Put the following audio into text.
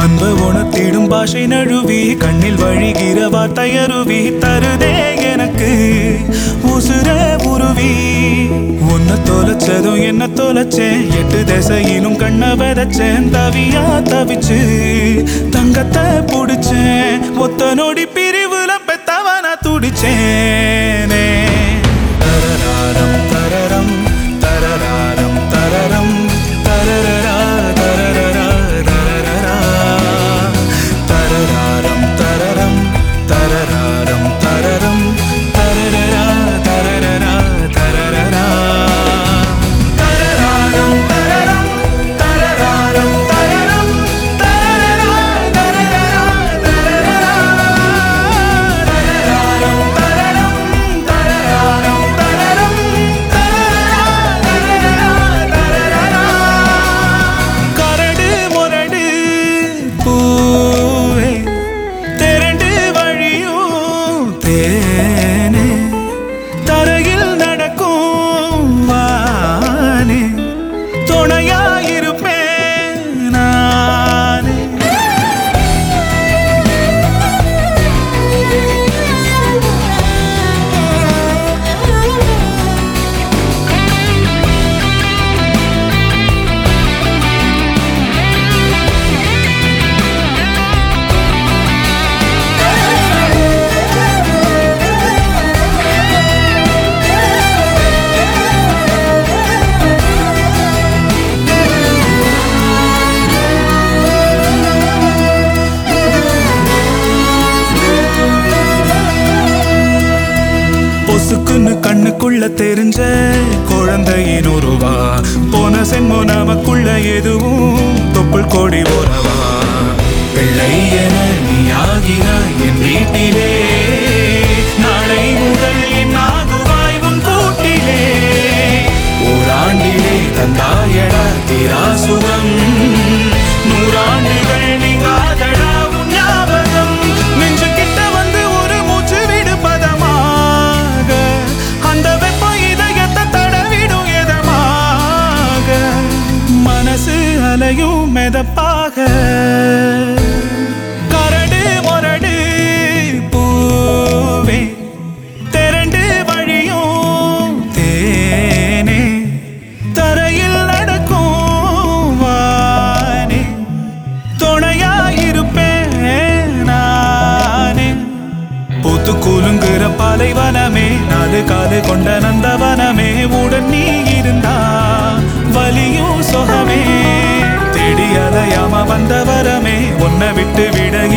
அன்பு உணர்த்திடும் பாஷை நழுவி கண்ணில் வழிகிற வார்த்தையருவி தருதே எனக்கு உசுர உருவி உன்னை தொலைச்சதும் என்ன தொலைச்சேன் எட்டு திசையிலும் கண்ணை விதைச்சேன் தவியா தவிச்சு தங்கத்தை புடிச்சேன் ஒத்த நொடி பிரிவுல பெத்தவனா துடிச்சேனே தரராரம் தரரம் தரராரம் தரரம் தரரரா தரரரா தரரரா தரராரம் தரரம் தரராரம் தரரம் தரரரா தரரரா தரரரா தரராரம் தரரம் தரராரம் தரரம் தரரரா தரரரா தரரரா தரராரம் தரரம் தரராரம் தரரம் தரரரா தரரரா கரடு முரடு பூவே திரண்டு வழியும் தேனே தரையில் நடக்கும் வானே துணையாயிருப்பேன் நானே பொசுக்குன்னு கண்ணுக்குள்ள தெரிஞ்ச குழந்தையின் உருவா போன சென்மோ நமக்குள்ள எதுவும் தொப்புள் கோடி உறவா பிள்ளை என நீ ஆகிறாய் என் வீட்டிலே நாளை முதல் என் ஆகுவாய் உன் கூட்டிலே ஓராண்டிலே தந்தாயடா தீரா சுகம் நூறாண்டுகள் நீங்காதடா உன் ஞாபகம் நெஞ்சு கிட்ட வந்து ஒரு மூச்சு விடு பதமாக அந்த வெப்பம் இதயத்தை தடவிடும் எதமாக மனசு அலையும் மெதப்பாக கரடு முரடு பூவே திரண்டு வழியும் தேனே தரையில் நடக்கும் வானே துணையாயிருப்பேன் நானே பூத்து குலுங்குற பாலைவனமே நாலு காது கொண்ட நந்தவனமே உடன் நீ இருந்தா வலியும் சுகமே தேடி அலையாம வந்த வரமே உன்னை விட்டு விட